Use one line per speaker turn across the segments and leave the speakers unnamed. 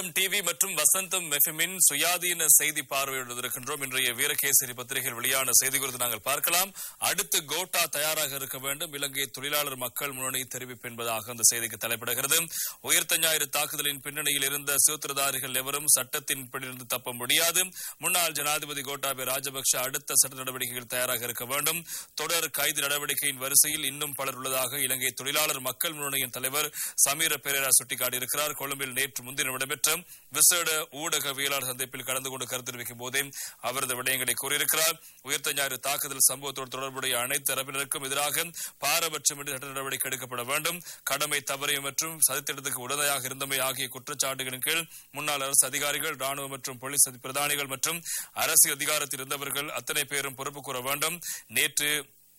TV மற்றும் வசந்தம் எஃப்எம்மின் சுயாதீன செய்தி பார்வையுடன் இருக்கின்றோம் இன்றைய வீரகேசரி பத்திரிகையில் வெளியான செய்தி குறித்து நாங்கள் பார்க்கலாம் அடுத்து கோட்டா தயாராக இருக்க வேண்டும் இலங்கை தொழிலாளர் மக்கள் முன்னணி தெரிவிப்பு என்பதாக அந்த செய்திக்கு தலைப்பிடுகிறது உயிர்த்த ஞாயிறு தாக்குதலின் பின்னணியில் இருந்த சூத்திரதாரிகள் எவரும் சட்டத்தின் பிடியிலிருந்து தப்ப முடியாது முன்னாள் ஜனாதிபதி கோட்டாபய ராஜபக்ஷ அடுத்த சட்ட நடவடிக்கைகள் தயாராக இருக்க வேண்டும் தொடர் கைது நடவடிக்கையின் வரிசையில் இன்னும் பலர் உள்ளதாக இலங்கை தொழிலாளர் மக்கள் முன்னணியின் தலைவர் சமீர பெரேரா சுட்டிக்காட்டியிருக்கிறார் கொழும்பில் நேற்று முன்தினம் நடைபெற்ற விசேட ஊடகவியலாளர் சந்திப்பில் கலந்து கொண்டு கருத்து தெரிவிக்கும் போதே அவர் இந்த விடயங்களை கூறியிருக்கிறார் உயிர்த்த ஞாயிறு தாக்குதல் சம்பவத்தோடு தொடர்புடைய அனைத்து தரப்பினருக்கும் எதிராக பாரபட்சமின்றி சட்ட நடவடிக்கை எடுக்கப்பட வேண்டும் கடமை தவறை மற்றும் சதித்திட்டத்துக்கு உடந்தையாக இருந்தமை ஆகிய குற்றச்சாட்டுகளின் கீழ் முன்னாள் அரசு அதிகாரிகள் ராணுவ மற்றும் போலீஸ் பிரதானிகள் மற்றும் அரசியல் அதிகாரத்தில் இருந்தவர்கள் அத்தனை பேரும் பொறுப்பு கூற வேண்டும் நேற்று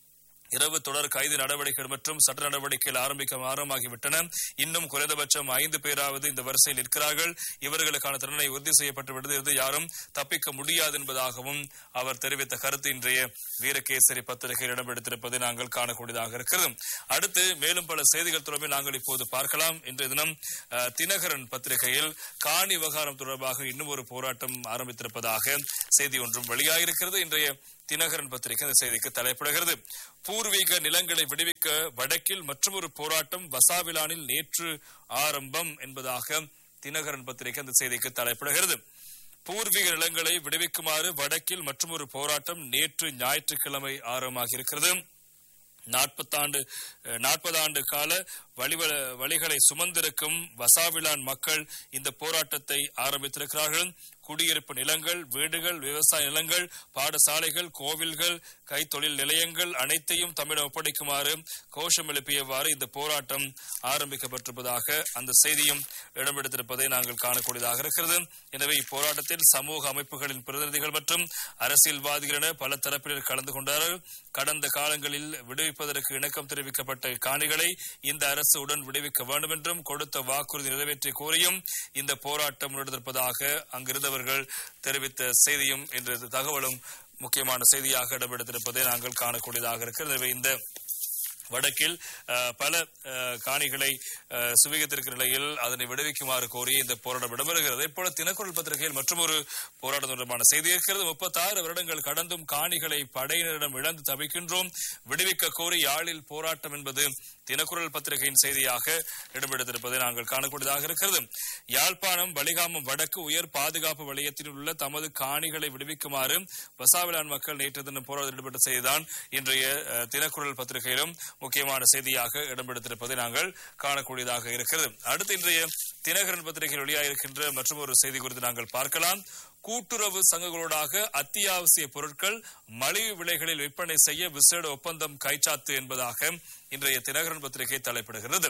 இரவு தொடர் கைது நடவடிக்கைகள் மற்றும் சட்ட நடவடிக்கைகள் ஆரம்பிக்க ஆரம்பமாகிவிட்டன இன்னும் குறைந்தபட்சம் ஐந்து பேராவது இந்த வரிசையில் இருக்கிறார்கள் இவர்களுக்கான திறனை உறுதி செய்யப்பட்டு விடுகிறது யாரும் தப்பிக்க முடியாது என்பதாகவும் அவர் தெரிவித்த கருத்து இன்றைய வீரகேசரி பத்திரிகையில் இடம்பெடுத்திருப்பதை நாங்கள் காணக்கூடியதாக இருக்கிறது அடுத்து மேலும் பல செய்திகள் தொடர்பில் நாங்கள் இப்போது பார்க்கலாம் இன்றைய தினம் அஹ், தினகரன் பத்திரிகையில் காணி விவகாரம் தொடர்பாக இன்னும் ஒரு போராட்டம் ஆரம்பித்திருப்பதாக செய்தி ஒன்றும் வெளியாகியிருக்கிறது இன்றைய தினகரன் பத்திரிகை இந்த செய்திக்கு தலைப்பிடுகிறது பூர்வீக நிலங்களை விடுவிக்க வடக்கில் மற்றொரு போராட்டம் வசாவிலானில் நேற்று ஆரம்பம் என்பதாக தினகரன் பத்திரிகை அந்த செய்திக்கு தலைப்பிடுகிறது பூர்வீக நிலங்களை விடுவிக்குமாறு வடக்கில் மற்றொரு போராட்டம் நேற்று ஞாயிற்றுக்கிழமை ஆரம்பமாகியிருக்கிறது நாற்பத்தாண்டு நாற்பது ஆண்டு கால வழிவ வழிகளை சுமந்திருக்கும் வசாவிலான் மக்கள் இந்த போராட்டத்தை ஆரம்பித்திருக்கிறார்கள் குடியிருப்பு நிலங்கள் வீடுகள் விவசாய நிலங்கள் பாடசாலைகள் கோவில்கள் கைத்தொழில் நிலையங்கள் அனைத்தையும் தமிழம் ஒப்படைக்குமாறு கோஷம் எழுப்பியவாறு இந்த போராட்டம் ஆரம்பிக்கப்பட்டிருப்பதாக அந்த செய்தியும் இடம்பெடுத்திருப்பதை நாங்கள் காணக்கூடியதாக இருக்கிறது எனவே இப்போராட்டத்தில் சமூக அமைப்புகளின் பிரதிநிதிகள் மற்றும் அரசியல்வாதிகள் என பல தரப்பினர் கலந்து கொண்டார்கள் கடந்த காலங்களில் விடுவிப்பதற்கு இணக்கம் தெரிவிக்கப்பட்ட காணிகளை இந்த அரசு உடன் விடுவிக்க வேண்டும் என்றும் கொடுத்த வாக்குறுதி நிறைவேற்றி கோரியும் இந்த போராட்டம் முன்னெடுத்திருப்பதாக அங்கிருந்தவர்கள் தெரிவித்த செய்தியும் என்ற தகவலும் முக்கியமான செய்தியாக இடம்பெடுத்திருப்பதை நாங்கள் காணக்கூடியதாக இருக்கிறது எனவே இந்த வடக்கில் அஹ், பல அஹ், காணிகளை அஹ், சுவீகத்திருக்கிற நிலையில் அதனை விடுவிக்குமாறு கோரி இந்த போராட்டம் இடம்பெறுகிறது அதே போல தினக்குரல் பத்திரிகையில் மற்றொரு போராட்டம் தொடர்பான செய்தி இருக்கிறது முப்பத்தாறு வருடங்கள் கடந்தும் காணிகளை படையினரிடம் இழந்து தவிக்கின்றோம் விடுவிக்க கோரி யாழில் போராட்டம் என்பது தினக்குரல் பத்திரிகையின் செய்தியாக இடம்பெடுத்திருப்பதை நாங்கள் காணக்கூடியதாக இருக்கிறது யாழ்ப்பாணம் வலிகாமம் வடக்கு உயர் பாதுகாப்பு வலயத்தில் உள்ள தமது காணிகளை விடுவிக்குமாறு வசாவிலான் மக்கள் நேற்று தினம் போராட்டத்தில் ஈடுபட்ட செய்திதான் இன்றைய அஹ், தினக்குரல் பத்திரிகையிலும் முக்கியமான செய்தியாக இடம்பெடுத்திருப்பதை நாங்கள் காணக்கூடியதாக இருக்கிறது அடுத்து இன்றைய தினகரன் பத்திரிகையில் வெளியாகிருக்கின்ற மற்றும் ஒரு செய்தி குறித்து நாங்கள் பார்க்கலாம் கூட்டுறவு சங்கங்களோடாக அத்தியாவசிய பொருட்கள் மலிவு விலைகளில் விற்பனை செய்ய விசேட ஒப்பந்தம் கைச்சாத்து என்பதாக இன்றைய தினகரன் பத்திரிகை தலைப்பிடுகிறது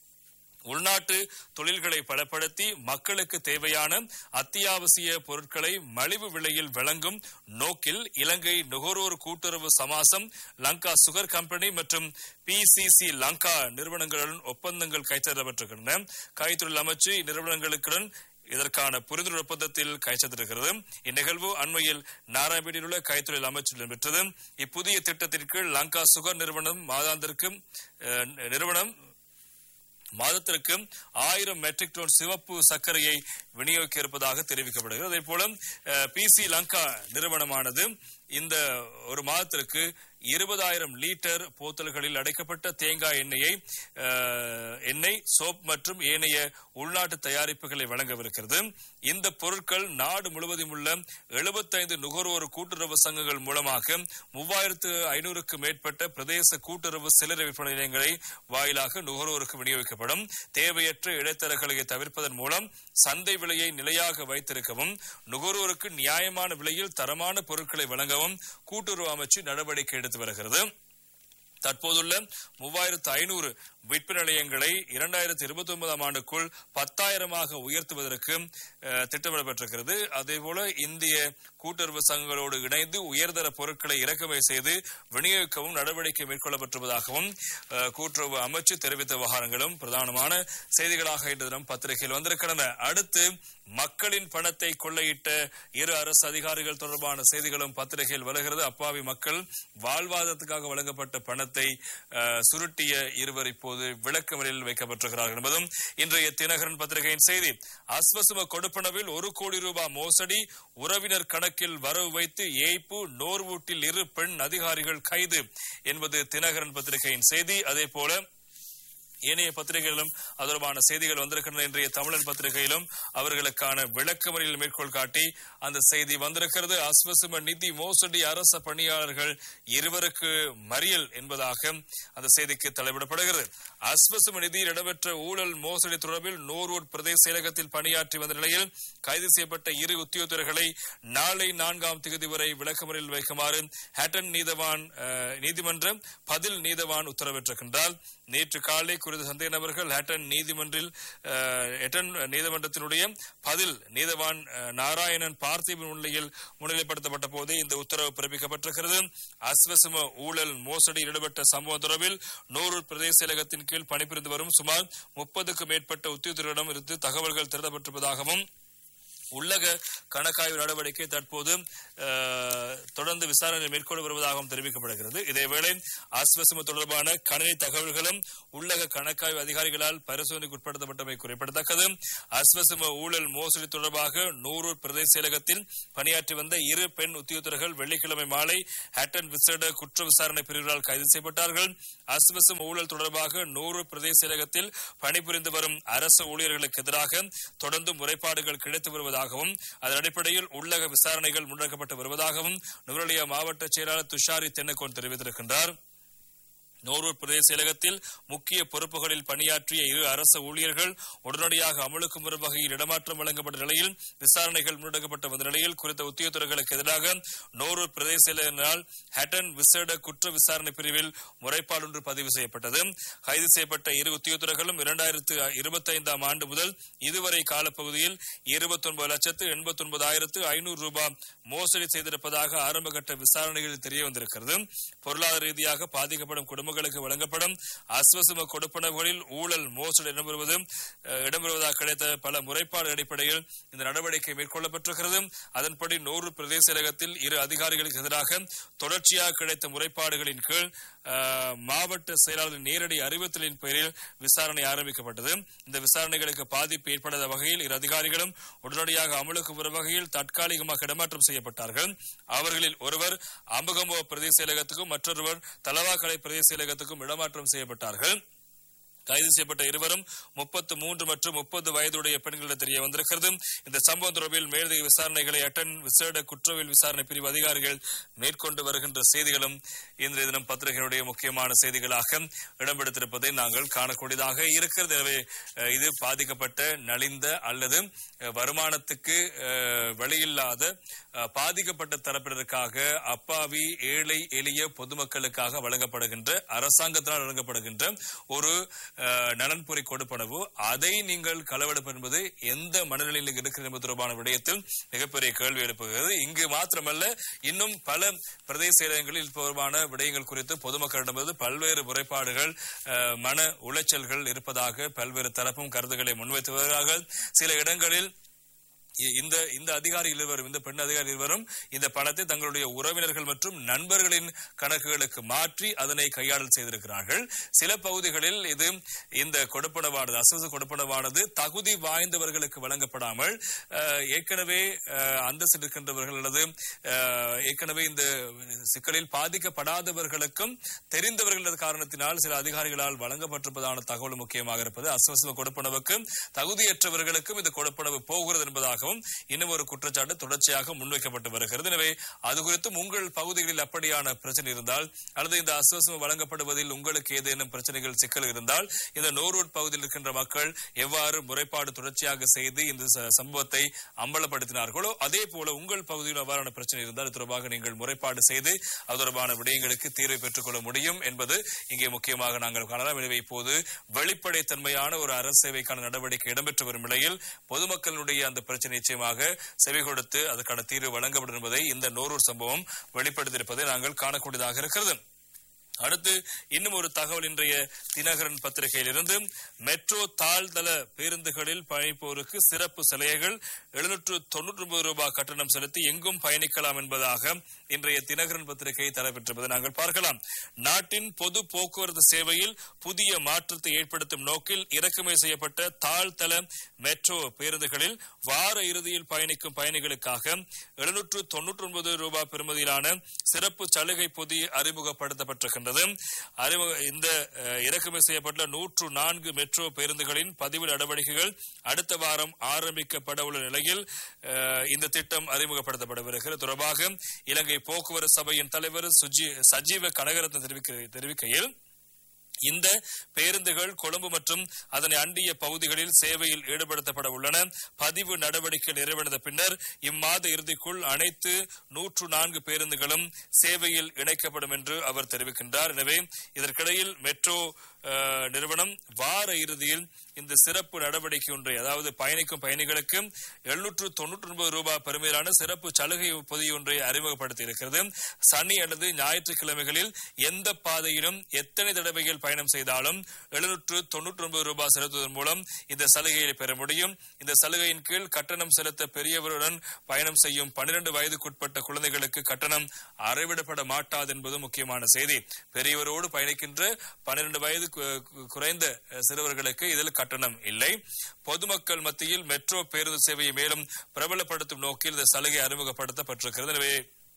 உள்நாட்டு தொழில்களை பலப்படுத்தி மக்களுக்கு தேவையான அத்தியாவசிய பொருட்களை மலிவு விலையில் வழங்கும் நோக்கில் இலங்கை நுகர்வோர் கூட்டுறவு சமாசம் லங்கா சுகர் கம்பெனி மற்றும் பிசிசி லங்கா நிறுவனங்களுடன் ஒப்பந்தங்கள் கைத்தரப்பட்டிருக்கின்றன கைத்தொழில் அமைச்சு இந்நிறுவனங்களுடன் இதற்கான புரிந்துணர்வு ஒப்பந்தத்தில் கைச்சத்திருக்கிறது இந்நிகழ்வு அண்மையில் நாராயணபேட்டையில் உள்ள கைத்தொழில் அமைச்சில் நடைபெற்றது இப்புதிய திட்டத்தின் கீழ் லங்கா சுகர் நிறுவனம் மாதாந்திற்கு அஹ், நிறுவனம் மாதத்திற்கு ஆயிரம் மெட்ரிக் டன் சிவப்பு சர்க்கரையை விநியோகிக்க இருப்பதாக தெரிவிக்கப்படுகிறது அதே போல பிசி லங்கா நிறுவனமானது இந்த ஒரு மாதத்திற்கு இருபதாயிரம் லிட்டர் போத்தல்களில் அடைக்கப்பட்ட தேங்காய் எண்ணெயை அஹ், எண்ணெய் சோப் மற்றும் ஏனைய உள்நாட்டு தயாரிப்புகளை வழங்கவிருக்கிறது இந்த பொருட்கள் நாடு முழுவதும் உள்ள எழுபத்தைந்து நுகர்வோர் கூட்டுறவு சங்கங்கள் மூலமாக மூவாயிரத்து ஐநூறுக்கு மேற்பட்ட பிரதேச கூட்டுறவு சில்லறை விற்பனை நிலையங்களை வாயிலாக நுகர்வோருக்கு விநியோகிக்கப்படும் தேவையற்ற இடைத்தரகர்களை தவிர்ப்பதன் மூலம் சந்தை விலையை நிலையாக வைத்திருக்கவும் நுகர்வோருக்கு நியாயமான விலையில் தரமான பொருட்களை வழங்கவும் கூட்டுறவு அமைச்சு நடவடிக்கை எடுத்து வருகிறது தற்போதுள்ள மூவாயிரத்து ஐநூறு விற்பனை நிலையங்களை இரண்டாயிரத்தி இருபத்தி ஒன்பதாம் ஆண்டுக்குள் பத்தாயிரமாக உயர்த்துவதற்கு அஹ், திட்டமிடப்பட்டிருக்கிறது அதேபோல இந்திய கூட்டுறவு சங்கங்களோடு இணைந்து உயர்தர பொருட்களை இறக்குமதி செய்து விநியோகிக்கவும் நடவடிக்கை மேற்கொள்ளப்பட்டிருப்பதாகவும் அஹ், கூட்டுறவு அமைச்சு தெரிவித்த விவகாரங்களும் பிரதானமான செய்திகளாக இன்று தினம் பத்திரிகையில் வந்திருக்கின்றன அடுத்து மக்களின் பணத்தை கொள்ளையிட்ட இரு அரசு அதிகாரிகள் தொடர்பான செய்திகளும் பத்திரிகையில் வருகிறது அப்பாவி மக்கள் வாழ்வாதாரத்துக்காக வழங்கப்பட்ட பணத்தை பணத்தை அஹ், சுருட்டிய இருவர் இப்போது விளக்கமறியலில் வைக்கப்பட்டிருக்கிறார்கள் என்பதும் இன்றைய தினகரன் பத்திரிகையின் செய்தி அஸ்வசும கொடுப்பனவில் ஒரு கோடி ரூபாய் மோசடி உறவினர் கணக்கில் வரவு வைத்து ஏய்ப்பு நோர்வூட்டில் இரு பெண் அதிகாரிகள் கைது என்பது தினகரன் பத்திரிகையின் செய்தி அதே போல ஏனைய பத்திரிகைகளிலும் அது தொடர்பான செய்திகள் வந்திருக்கின்றன இன்றைய தமிழன் பத்திரிகையிலும் அவர்களுக்கான விளக்கமறியல் மேற்கோள் காட்டி அந்த செய்தி வந்திருக்கிறது அஸ்வசும நிதி மோசடி அரச பணியாளர்கள் இருவருக்கு மறியல் என்பதாக அந்த செய்திக்கு தலைவிடப்படுகிறது அஸ்வசும நிதியில் இடம்பெற்ற ஊழல் மோசடி தொடர்பில் நோர்வூட் பிரதேச செயலகத்தில் பணியாற்றி வந்த நிலையில் கைது செய்யப்பட்ட இரு உத்தியோகத்தர்களை நாளை நான்காம் தேதி வரை விளக்கமறியல் வைக்குமாறு ஹேட்டன் நீதவான் அஹ், நீதிமன்றம் பதில் நீதவான் உத்தரவிட்டிருக்கின்றார் நேற்று காலை குறித்த சந்தேக நபர்கள் ஹேட்டன் நீதிமன்றில் அஹ், ஹேட்டன் நீதிமன்றத்தினுடைய பதில் நீதவான் அஹ், நாராயணன் பார்த்திபின் முன்னிலையில் முன்னிலைப்படுத்தப்பட்ட போதே இந்த உத்தரவு பிறப்பிக்கப்பட்டிருக்கிறது அஸ்வசும ஊழல் மோசடியில் ஈடுபட்ட சம்பவம் தொடர்பில் நூறு பிரதேச செயலகத்தின் கீழ் பணிபுரிந்து வரும் சுமார் முப்பதுக்கும் மேற்பட்ட உத்தியோகத்தரிடம் இருந்து தகவல்கள் திரட்டப்பட்டிருப்பதாகவும் உள்ளக கணக்காய்வு நடவடிக்கை தற்போது அஹ், தொடர்ந்து விசாரணை மேற்கொண்டு வருவதாகவும் தெரிவிக்கப்படுகிறது இதேவேளை ஆஸ்வசம தொடர்பான கணினி தகவல்களும் உள்ளக கணக்காய்வு அதிகாரிகளால் பரிசோதனைக்கு உட்படுத்தப்பட்டமை குறிப்பிடத்தக்கது அஸ்வசம ஊழல் மோசடி தொடர்பாக நூறூர் பிரதேச செயலகத்தில் பணியாற்றி வந்த இரு பெண் உத்தியோகத்தர்கள் வெள்ளிக்கிழமை மாலை ஹேட்டன் விசேட குற்ற விசாரணை பிரிவுகளால் கைது செய்யப்பட்டார்கள் அஸ்வசம் ஊழல் தொடர்பாக நூறு பிரதேச செயலகத்தில் பணிபுரிந்து வரும் அரசு ஊழியர்களுக்கு எதிராக தொடர்ந்து முறைப்பாடுகள் கிடைத்து வருவதாகவும் அதன் அடிப்படையில் உள்ளக விசாரணைகள் முன்னெடுக்கப்பட்டு வருவதாகவும் நுவரெலியா மாவட்ட செயலாளர் துஷாரி தென்னக்கோன் தெரிவித்திருக்கின்றார் நோரூர் பிரதேச செயலகத்தில் முக்கிய பொறுப்புகளில் பணியாற்றிய இரு அரசு ஊழியர்கள் உடனடியாக அமலுக்கு வரும் வகையில் இடமாற்றம் வழங்கப்பட்ட நிலையில் விசாரணைகள் முன்னெடுக்கப்பட்ட வந்த நிலையில் குறித்த உத்தியோகத்தர்களுக்கு எதிராக நோரூர் பிரதேச செயலகத்தினால் ஹேட்டன் விசேட குற்ற விசாரணை பிரிவில் முறைப்பாடு ஒன்று பதிவு செய்யப்பட்டது கைது செய்யப்பட்ட இரு உத்தியோகத்தர்களும் இரண்டாயிரத்து இருபத்தி ஐந்தாம் ஆண்டு முதல் இதுவரை காலப்பகுதியில் இருபத்தி ஒன்பது லட்சத்து எண்பத்தி ஒன்பதாயிரத்து ஐநூறு ரூபாய் மோசடி செய்திருப்பதாக ஆரம்பகட்ட விசாரணைகளில் தெரிய வந்திருக்கிறது பொருளாதார ரீதியாக பாதிக்கப்படும் குடும்பங்களுக்கு வழங்கப்படும் அஸ்வசும கொடுப்பனவுகளில் ஊழல் மோசடி இடம்பெறுவது அஹ், இடம்பெறுவதாக கிடைத்த பல முறைப்பாடு அடிப்படையில் இந்த நடவடிக்கை மேற்கொள்ளப்பட்டிருக்கிறது அதன்படி நூறு பிரதேச செயலகத்தில் இரு அதிகாரிகளுக்கு எதிராக தொடர்ச்சியாக கிடைத்த முறைப்பாடுகளின் கீழ் அஹ், மாவட்ட செயலாளரின் நேரடி அறிவுறுத்தலின் பேரில் விசாரணை ஆரம்பிக்கப்பட்டது இந்த விசாரணைகளுக்கு பாதிப்பு ஏற்படாத வகையில் இரு அதிகாரிகளும் உடனடியாக அமலுக்கு வரும் வகையில் தற்காலிகமாக இடமாற்றம் செய்யப்பட்டார்கள் அவர்களில் ஒருவர் அம்பகம்போ பிரதேச செயலகத்துக்கும் மற்றொருவர் தலவாக்கலை பிரதேச செயலகத்துக்கும் இடமாற்றம் செய்யப்பட்டார்கள் கைது செய்யப்பட்ட இருவரும் முப்பத்து மூன்று மற்றும் முப்பது வயதுடைய பெண்களிடம் தெரிய வந்திருக்கிறது இந்த சம்பவம் தொடர்பில் மேலதிக விசாரணைகளை அட்டன் விசேட குற்றவியல் விசாரணை பிரிவு அதிகாரிகள் மேற்கொண்டு வருகின்ற செய்திகளும் இன்றைய தினம் பத்திரிகைகளுடைய முக்கியமான செய்திகளாக இடம்பெடுத்திருப்பதை நாங்கள் காணக்கூடியதாக இருக்கிறது எனவே அஹ், இது பாதிக்கப்பட்ட நலிந்த அல்லது அஹ், வருமானத்துக்கு அஹ், வழியில்லாத அஹ், பாதிக்கப்பட்ட தரப்பினருக்காக அப்பாவி ஏழை எளிய பொதுமக்களுக்காக வழங்கப்படுகின்ற அரசாங்கத்தினால் வழங்கப்படுகின்ற ஒரு அஹ், நலன்புரி கொடுப்பனவு அதை நீங்கள் களவெடுப்பு என்பது எந்த மனநிலையில் நீங்கள் இருக்கிறது என்பது தொடர்பான விடயத்தில் மிகப்பெரிய கேள்வி எழுப்புகிறது இங்கு மாத்திரமல்ல இன்னும் பல பிரதேச இடங்களில் இது தொடர்பான விடயங்கள் குறித்து பொதுமக்களிடமிருந்து பல்வேறு முறைப்பாடுகள் அஹ், மன உளைச்சல்கள் இருப்பதாக பல்வேறு தரப்பும் கருத்துக்களை முன்வைத்து வருகிறார்கள் சில இடங்களில் இ- இந்த இந்த அதிகாரிகள் இருவரும் இந்த பெண் அதிகாரி இருவரும் இந்த பணத்தை தங்களுடைய உறவினர்கள் மற்றும் நண்பர்களின் கணக்குகளுக்கு மாற்றி அதனை கையாடல் செய்திருக்கிறார்கள் சில பகுதிகளில் இது இந்த கொடுப்பனவானது அசசு கொடுப்பனவானது தகுதி வாய்ந்தவர்களுக்கு வழங்கப்படாமல் அஹ், ஏற்கனவே அஹ், அந்தஸ்து இருக்கின்றவர்கள் அல்லது அஹ், ஏற்கனவே இந்த சிக்கலில் பாதிக்கப்படாதவர்களுக்கும் தெரிந்தவர்களது காரணத்தினால் சில அதிகாரிகளால் வழங்கப்பட்டிருப்பதான தகவல் முக்கியமாக இருப்பது அஸ்வசம கொடுப்பனவுக்கு தகுதியற்றவர்களுக்கும் இந்த கொடுப்பனவு போகிறது என்பதாகவும் இன்னும் ஒரு குற்றச்சாட்டு தொடர்ச்சியாக முன்வைக்கப்பட்டு வருகிறது எனவே அது குறித்தும் உங்கள் பகுதிகளில் அப்படியான பிரச்சனை இருந்தால் அல்லது இந்த அஸ்வசமம் வழங்கப்படுவதில் உங்களுக்கு ஏதேனும் பிரச்சனைகள் சிக்கல் இருந்தால் இந்த நோரூட் பகுதியில் இருக்கின்ற மக்கள் எவ்வாறு முறைப்பாடு தொடர்ச்சியாக செய்து இந்த ச- சம்பவத்தை அம்பலப்படுத்தினார்களோ அதே போல உங்கள் பகுதியில் அவ்வாறான பிரச்சனை இருந்தால் இது தொடர்பாக நீங்கள் முறைப்பாடு செய்து அது தொடர்பான விடயங்களுக்கு தீர்வை பெற்றுக்கொள்ள முடியும் என்பது இங்கே முக்கியமாக நாங்கள் காணலாம் எனவே இப்போது வெளிப்படைத்தன்மையான ஒரு அரசு சேவைக்கான நடவடிக்கை இடம்பெற்று வரும் நிலையில் பொதுமக்களுடைய அந்த பிரச்சனை நிச்சயமாக செவி கொடுத்து அதற்கான தீர்வு வழங்கப்படும் என்பதை இந்த நோரூர் சம்பவம் வெளிப்படுத்தியிருப்பதை நாங்கள் காணக்கூடியதாக இருக்கிறது அடுத்து இன்னும் ஒரு தகவல் இன்றைய தினகரன் பத்திரிகையிலிருந்து மெட்ரோ தாழ்தள பேருந்துகளில் பயணிப்போருக்கு சிறப்பு சலுகைகள் எழுநூற்று தொன்னூற்றி ஒன்பது ரூபாய் கட்டணம் செலுத்தி எங்கும் பயணிக்கலாம் என்பதாக இன்றைய தினகரன் பத்திரிகை தலைப்பெற்றிருப்பதை நாங்கள் பார்க்கலாம் நாட்டின் பொது போக்குவரத்து சேவையில் புதிய மாற்றத்தை ஏற்படுத்தும் நோக்கில் இறக்குமதி செய்யப்பட்ட தாழ்தள மெட்ரோ பேருந்துகளில் வார இறுதியில் பயணிக்கும் பயணிகளுக்காக எழுநூற்று தொன்னூற்றி ஒன்பது ரூபாய் பெறுமதியிலான சிறப்பு சலுகை பொதி அறிமுகப்படுத்தப்பட்டிருக்கின்றது அறிமுக இந்த அஹ், இறக்குமதி செய்யப்பட்ட நூற்று நான்கு மெட்ரோ பேருந்துகளின் பதிவு நடவடிக்கைகள் அடுத்த வாரம் ஆரம்பிக்கப்பட உள்ள நிலையில் அஹ், இந்த திட்டம் அறிமுகப்படுத்தப்படவிருக்கிறது தொடர்பாக இலங்கை போக்குவரத்து சபையின் தலைவர் சுஜி சஜீவ கனகரத்ன தெரிவிக்க தெரிவிக்கையில் இந்த பேருந்துகள் கொழும்பு மற்றும் அதனை அண்டிய பகுதிகளில் சேவையில் ஈடுபடுத்தப்பட உள்ளன பதிவு நடவடிக்கை நிறைவடைந்த பின்னர் இம்மாத இறுதிக்குள் அனைத்து நூற்று நான்கு பேருந்துகளும் சேவையில் இணைக்கப்படும் என்று அவர் தெரிவிக்கின்றார் எனவே இதற்கிடையில் மெட்ரோ அஹ், நிறுவனம் வார இறுதியில் இந்த சிறப்பு நடவடிக்கை ஒன்றை அதாவது பயணிக்கும் பயணிகளுக்கு எழுநூற்று தொன்னூற்றி ஒன்பது ரூபாய் பெருமையிலான சிறப்பு சலுகை பொதி ஒன்றை அறிமுகப்படுத்தி இருக்கிறது சனி அல்லது ஞாயிற்றுக்கிழமைகளில் எந்த பாதையிலும் எத்தனை தடவைகள் பயணம் செய்தாலும் எழுநூற்று தொன்னூற்றி ஒன்பது ரூபாய் செலுத்துவதன் மூலம் இந்த சலுகையை பெற முடியும் இந்த சலுகையின் கீழ் கட்டணம் செலுத்த பெரியவருடன் பயணம் செய்யும் பன்னிரண்டு வயதுக்குட்பட்ட குழந்தைகளுக்கு கட்டணம் அறவிடப்பட மாட்டாது என்பது முக்கியமான செய்தி பெரியவரோடு பயணிக்கின்ற பன்னிரண்டு வயது கு- கு- குறைந்த அஹ், சிறுவர்களுக்கு இதில் கட்டணம் இல்லை பொதுமக்கள் மத்தியில் மெட்ரோ பேருந்து சேவையை மேலும் பிரபலப்படுத்தும் நோக்கில் இந்த சலுகை அறிமுகப்படுத்தப்பட்டிருக்கிறது எனவே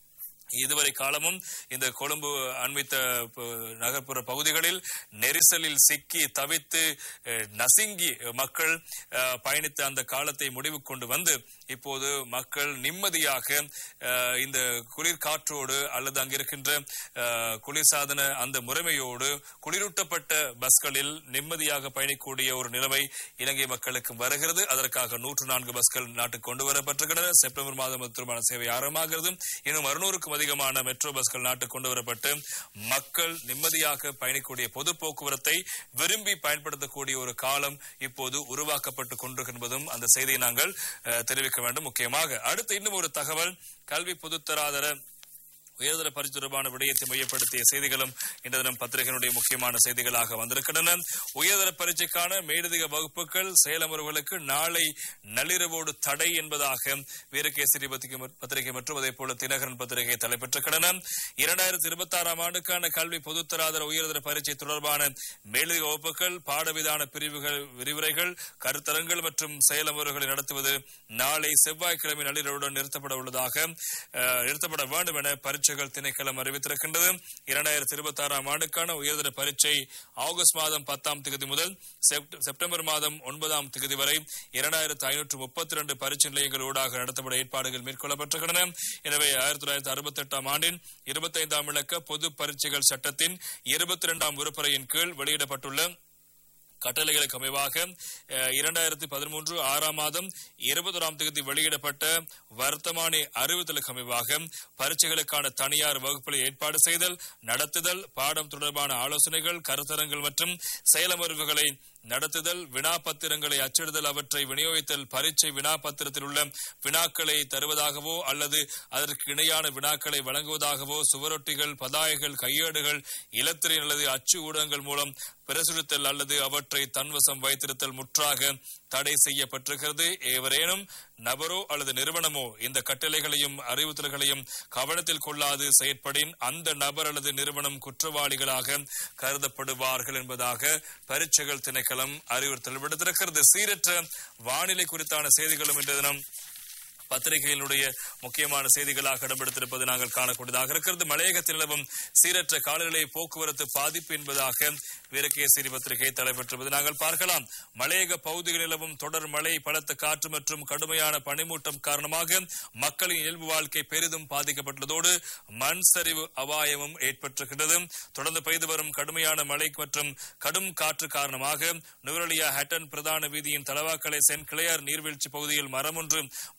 இதுவரை காலமும் இந்த கொழும்பு அண்மித்த ப- நகர்ப்புற பகுதிகளில் நெரிசலில் சிக்கி தவித்து அஹ், நசுங்கி மக்கள் அஹ், பயணித்த அந்த காலத்தை முடிவு கொண்டு வந்து இப்போது மக்கள் நிம்மதியாக அஹ், இந்த குளிர் காற்றோடு அல்லது அங்கிருக்கின்ற அஹ், குளிர்சாதன அந்த முறைமையோடு குளிரூட்டப்பட்ட பஸ்களில் நிம்மதியாக பயணிக்கூடிய ஒரு நிலைமை இலங்கை மக்களுக்கு வருகிறது அதற்காக நூற்று நான்கு பஸ்கள் நாட்டுக்கு கொண்டு வரப்பட்டிருக்கின்றன செப்டம்பர் மாதம் திருமண சேவை ஆரம்பமாகிறது இன்னும் அறுநூறுக்கும் அதிகமான மெட்ரோ பஸ்கள் நாட்டுக்கு கொண்டு வரப்பட்டு மக்கள் நிம்மதியாக பயணிக்கூடிய பொது போக்குவரத்தை விரும்பி பயன்படுத்தக்கூடிய ஒரு காலம் இப்போது உருவாக்கப்பட்டு கொண்டிருக்கின்றதும் அந்த செய்தியை நாங்கள் அஹ், தெரிவிக்க வேண்டும் முக்கியமாக அடுத்து இன்னும் ஒரு தகவல் கல்வி பொதுத்தராதர உயர்தர பரிசு தொடர்பான விடயத்தை மையப்படுத்திய செய்திகளும் இன்று தினம் பத்திரிகையினுடைய முக்கியமான செய்திகளாக வந்திருக்கின்றன உயர்தர பரீட்சைக்கான மேலதிக வகுப்புகள் செயலமர்வுகளுக்கு நாளை நள்ளிரவோடு தடை என்பதாக வீரகேசரி பத்திரிகை- பத்திரிகை மற்றும் அதே போல தினகரன் பத்திரிகை தலைப்பெற்றிருக்கின்றன இரண்டாயிரத்தி இருபத்தி ஆறாம் ஆண்டுக்கான கல்வி பொதுத்தராதர உயர்தர பரீட்சை தொடர்பான மேலதிக வகுப்புகள் பாடவிதான பிரிவுகள் விரிவுரைகள் கருத்தரங்கள் மற்றும் செயலமர்வுகளை நடத்துவது நாளை செவ்வாய்க்கிழமை நள்ளிரவுடன் நிறுத்தப்பட உள்ளதாக அஹ், நிறுத்தப்பட வேண்டும் என பரீட்சைகள் திணைக்களம் அறிவித்திருக்கின்றது இரண்டாயிரத்தி இருபத்தி ஆறாம் ஆண்டுக்கான உயர்தர பரீட்சை ஆகஸ்ட் மாதம் பத்தாம் தேதி முதல் செப்ட- செப்டம்பர் மாதம் ஒன்பதாம் தேதி வரை இரண்டாயிரத்து ஐநூற்று முப்பத்தி ரெண்டு பரீட்சை நிலையங்கள் ஊடாக நடத்தப்பட ஏற்பாடுகள் மேற்கொள்ளப்பட்டிருக்கின்றன எனவே ஆயிரத்தி தொள்ளாயிரத்தி அறுபத்தி எட்டாம் ஆண்டின் இருபத்தைந்தாம் இலக்க பொது பரீட்சைகள் சட்டத்தின் இருபத்தி இரண்டாம் உறுப்பறையின் கீழ் வெளியிடப்பட்டுள்ள கட்டளைகளுக்கு அமைவாக அஹ், இரண்டாயிரத்தி பதிமூன்று ஆறாம் மாதம் இருபத்தொராம் தேதி வெளியிடப்பட்ட வர்த்தமானி அறிவித்தலுக்கு அமைவாக பரீட்சைகளுக்கான தனியார் வகுப்புகளை ஏற்பாடு செய்தல் நடத்துதல் பாடம் தொடர்பான ஆலோசனைகள் கருத்தரங்கள் மற்றும் செயலமர்வுகளை நடத்துதல் வினாப்பத்திரங்களை அச்சிடுதல் அவற்றை விநியோகித்தல் பரீட்சை வினாப்பத்திரத்தில் உள்ள வினாக்களை தருவதாகவோ அல்லது அதற்கு இணையான வினாக்களை வழங்குவதாகவோ சுவரொட்டிகள் பதாகைகள் கையேடுகள் இலத்திரை அல்லது அச்சு ஊடகங்கள் மூலம் பிரசுரித்தல் அல்லது அவற்றை தன்வசம் வைத்திருத்தல் முற்றாக தடை செய்யப்பட்டிருக்கிறது எவரேனும் நபரோ அல்லது நிறுவனமோ இந்த கட்டளைகளையும் அறிவுறுத்தல்களையும் கவனத்தில் கொள்ளாது செயற்படின் அந்த நபர் அல்லது நிறுவனம் குற்றவாளிகளாக கருதப்படுவார்கள் என்பதாக பரீட்சைகள் திணைக்களம் அறிவுறுத்தல் விடுத்திருக்கிறது சீரற்ற வானிலை குறித்தான செய்திகளும் இன்று தினம் பத்திரிகையினுடைய முக்கியமான செய்திகளாக இடம்பெடுத்திருப்பது நாங்கள் காணக்கூடியதாக இருக்கிறது மலையகத்தில் நிலவும் சீரற்ற காலநிலை போக்குவரத்து பாதிப்பு என்பதாக வீரகேசரி பத்திரிகை தலைப்பெற்றிருப்பது நாங்கள் பார்க்கலாம் மலையக பகுதிகளில் நிலவும் தொடர் மழை பலத்த காற்று மற்றும் கடுமையான பனிமூட்டம் காரணமாக மக்களின் இயல்பு வாழ்க்கை பெரிதும் பாதிக்கப்பட்டுள்ளதோடு மண் சரிவு அபாயமும் ஏற்பட்டிருக்கின்றது தொடர்ந்து பெய்து வரும் கடுமையான மழை மற்றும் கடும் காற்று காரணமாக நுவரலியா ஹட்டன் பிரதான வீதியின் தலவாக்கலை சென்ட் கிளையர் நீர்வீழ்ச்சி பகுதியில் மரம் ஒன்று முறிந்து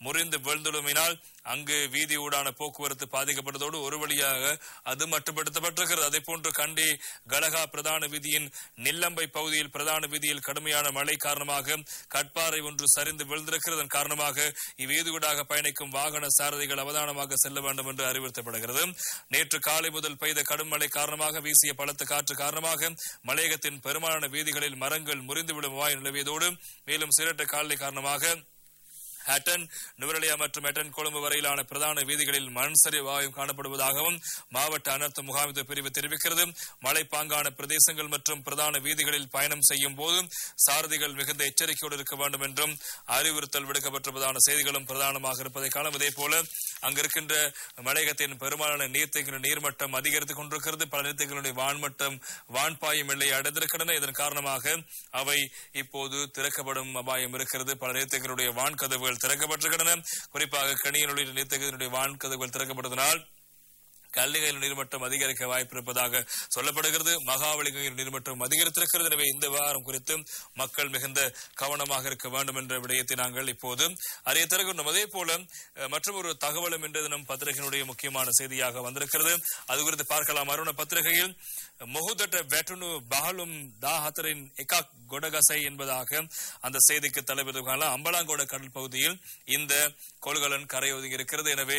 விழுந்துள்ளமையினால் அங்கு வீதி ஊடான போக்குவரத்து பாதிக்கப்பட்டதோடு ஒரு வழியாக அது மட்டுப்படுத்தப்பட்டிருக்கிறது அதே போன்று கண்டி கலகா பிரதான வீதியின் நில்லம்பை பகுதியில் பிரதான வீதியில் கடுமையான மழை காரணமாக கட்பாறை ஒன்று சரிந்து விழுந்திருக்கிறது அதன் காரணமாக இவ்வீதியூடாக பயணிக்கும் வாகன சாரதிகள் அவதானமாக செல்ல வேண்டும் என்று அறிவுறுத்தப்படுகிறது நேற்று காலை முதல் பெய்த கடும் மழை காரணமாக வீசிய பலத்த காற்று காரணமாக மலையகத்தின் பெரும்பாலான வீதிகளில் மரங்கள் முறிந்துவிடும் வாய் நிலவியதோடு மேலும் சிரட்ட காலை காரணமாக ஹட்டன் நுவரலியா மற்றும் ஹட்டன் கொழும்பு வரையிலான பிரதான வீதிகளில் மண் சரிவாயும் காணப்படுவதாகவும் மாவட்ட அனர்த்த முகாமித்துவ பிரிவு தெரிவிக்கிறது மலைப்பாங்கான பிரதேசங்கள் மற்றும் பிரதான வீதிகளில் பயணம் செய்யும் போது சாரதிகள் மிகுந்த எச்சரிக்கையோடு இருக்க வேண்டும் என்றும் அறிவுறுத்தல் விடுக்கப்பட்டிருப்பதான செய்திகளும் பிரதானமாக இருப்பதை காணும் இதே போல அங்கிருக்கின்ற மலையகத்தின் பெரும்பாலான நீர்த்தேக்கிற நீர்மட்டம் அதிகரித்துக் கொண்டிருக்கிறது பல நீர்த்தேக்கிகளுடைய வான்மட்டம் வான்பாயும் எல்லையை அடைந்திருக்கின்றன இதன் காரணமாக அவை இப்போது திறக்கப்படும் அபாயம் இருக்கிறது பல நீர்த்தேக்கிகளுடைய வான் கதவுகள் திறக்கப்பட்டிருக்கின்றன குறிப்பாக கணியனுடைய நீர்த்தேக்கத்தினுடைய வான் கதவுகள் திறக்கப்பட்டதனால் கல்லிகையில் நீர்மட்டம் அதிகரிக்க வாய்ப்பு இருப்பதாக சொல்லப்படுகிறது மகாவலிகையில் நீர்மட்டம் அதிகரித்திருக்கிறது எனவே இந்த விவகாரம் குறித்து மக்கள் மிகுந்த கவனமாக இருக்க வேண்டும் என்ற விடயத்தை நாங்கள் இப்போது அறிய தருகின்றோம் அதே போல மற்றும் ஒரு தகவலும் இன்று தினம் பத்திரிகையினுடைய முக்கியமான செய்தியாக வந்திருக்கிறது அது குறித்து பார்க்கலாம் அருண பத்திரிகையில் முகுதட்ட வெட்டுனு பகலும் தாஹத்தரின் எகாக் கொடகசை என்பதாக அந்த செய்திக்கு தலைவர் அம்பலாங்கோட கடல் பகுதியில் இந்த கொள்கலன் கரை ஒதுங்கி இருக்கிறது எனவே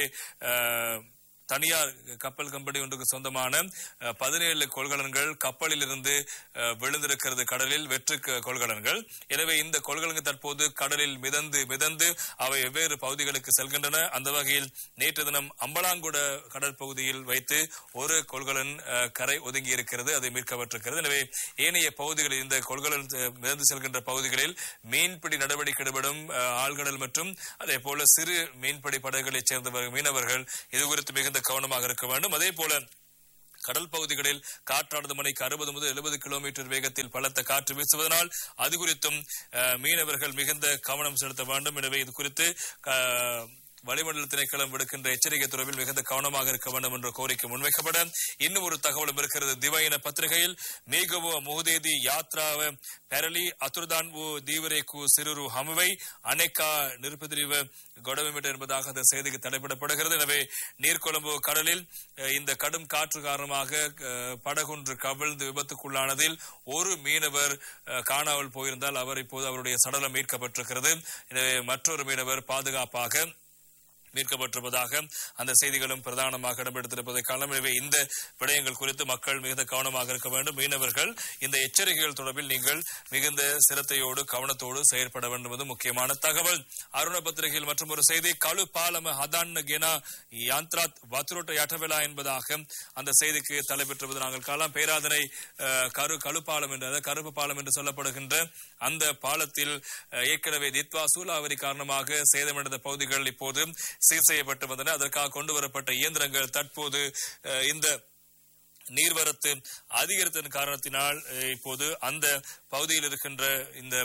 தனியார் கப்பல் கம்பெனி ஒன்றுக்கு சொந்தமான பதினேழு கொள்கலன்கள் கப்பலில் இருந்து விழுந்திருக்கிறது கடலில் வெற்று கொள்கலன்கள் எனவே இந்த கொள்கலன்கள் தற்போது கடலில் மிதந்து மிதந்து அவை வெவ்வேறு பகுதிகளுக்கு செல்கின்றன அந்த வகையில் நேற்று தினம் அம்பலாங்குட கடல் பகுதியில் வைத்து ஒரு கொள்கலன் கரை ஒதுங்கி இருக்கிறது அதை மீட்கப்பட்டிருக்கிறது எனவே ஏனைய பகுதிகளில் இந்த கொள்கலன் மிதந்து செல்கின்ற பகுதிகளில் மீன்பிடி நடவடிக்கை ஈடுபடும் ஆழ்கடல் மற்றும் அதே போல சிறு மீன்பிடி படகுகளைச் சேர்ந்த மீனவர்கள் இது குறித்து மிகுந்த மிகுந்த கவனமாக இருக்க வேண்டும் அதே போல கடல் பகுதிகளில் காற்றானது மணிக்கு அறுபது முதல் எழுபது கிலோமீட்டர் வேகத்தில் பலத்த காற்று வீசுவதனால் அது குறித்தும் மீனவர்கள் மிகுந்த கவனம் செலுத்த வேண்டும் எனவே இது குறித்து வளிமண்டல திணைக்களம் விடுக்கின்ற எச்சரிக்கை தொடர்பில் மிகுந்த கவனமாக இருக்க வேண்டும் என்ற கோரிக்கை முன்வைக்கப்பட இன்னும் ஒரு தகவலும் இருக்கிறது திவையின பத்திரிகையில் மேகவோ முகுதேதி யாத்ராவ பெரலி அத்துர்தான் ஓ தீவிரேக்கு சிறுரு ஹமுவை அனைக்கா நிருப்பதிரிவ கொடவிமிட்ட என்பதாக அந்த செய்திக்கு தலைப்பிடப்படுகிறது எனவே நீர்கொழும்பு கடலில் இந்த கடும் காற்று காரணமாக படகுன்று கவிழ்ந்து விபத்துக்குள்ளானதில் ஒரு மீனவர் காணாமல் போயிருந்தால் அவர் இப்போது அவருடைய சடலம் மீட்கப்பட்டிருக்கிறது எனவே மற்றொரு மீனவர் பாதுகாப்பாக மீட்கப்பட்டிருப்பதாக அந்த செய்திகளும் பிரதானமாக இடம்பெடுத்திருப்பதை காரணம் எனவே இந்த விடயங்கள் குறித்து மக்கள் மிகுந்த கவனமாக இருக்க வேண்டும் மீனவர்கள் இந்த எச்சரிக்கைகள் தொடர்பில் நீங்கள் மிகுந்த சிரத்தையோடு கவனத்தோடு செயற்பட வேண்டும் என்பது முக்கியமான தகவல் அருண பத்திரிகையில் மற்றும் ஒரு செய்தி கழு பாலம ஹதான் கெனா யாந்த்ராத் வத்ரோட்ட யட்டவிலா என்பதாக அந்த செய்திக்கு தலைப்பெற்றிருப்பது நாங்கள் காணலாம் பேராதனை கரு கழுப்பாலம் என்ற கருப்பு பாலம் என்று சொல்லப்படுகின்ற அந்த பாலத்தில் ஏற்கனவே தித்வா சூலாவரி காரணமாக சேதமடைந்த பகுதிகள் இப்போது சீர் செய்யப்பட்டு வந்தன அதற்காக கொண்டு வரப்பட்ட இயந்திரங்கள் தற்போது இந்த நீர்வரத்து அதிகரித்ததன் காரணத்தினால் இப்போது அந்த பகுதியில் இருக்கின்ற இந்த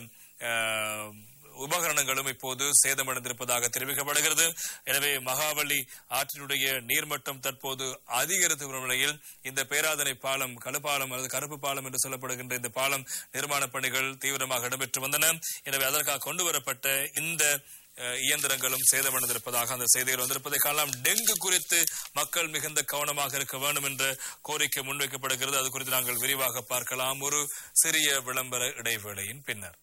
உபகரணங்களும் இப்போது சேதமடைந்திருப்பதாக தெரிவிக்கப்படுகிறது எனவே மகாவலி ஆற்றினுடைய நீர்மட்டம் தற்போது அதிகரித்து வரும் நிலையில் இந்த பேராதனை பாலம் கழுப்பாலம் அல்லது கருப்பு பாலம் என்று சொல்லப்படுகின்ற இந்த பாலம் நிர்மாண பணிகள் தீவிரமாக இடம்பெற்று வந்தன எனவே அதற்காக கொண்டு வரப்பட்ட இந்த இயந்திரங்களும் சேதமடைந்திருப்பதாக அந்த செய்திகள் வந்திருப்பதை காணலாம் டெங்கு குறித்து மக்கள் மிகுந்த கவனமாக இருக்க வேண்டும் என்ற கோரிக்கை முன்வைக்கப்படுகிறது அது குறித்து நாங்கள் விரிவாக பார்க்கலாம் ஒரு சிறிய விளம்பர இடைவேளையின் பின்னர்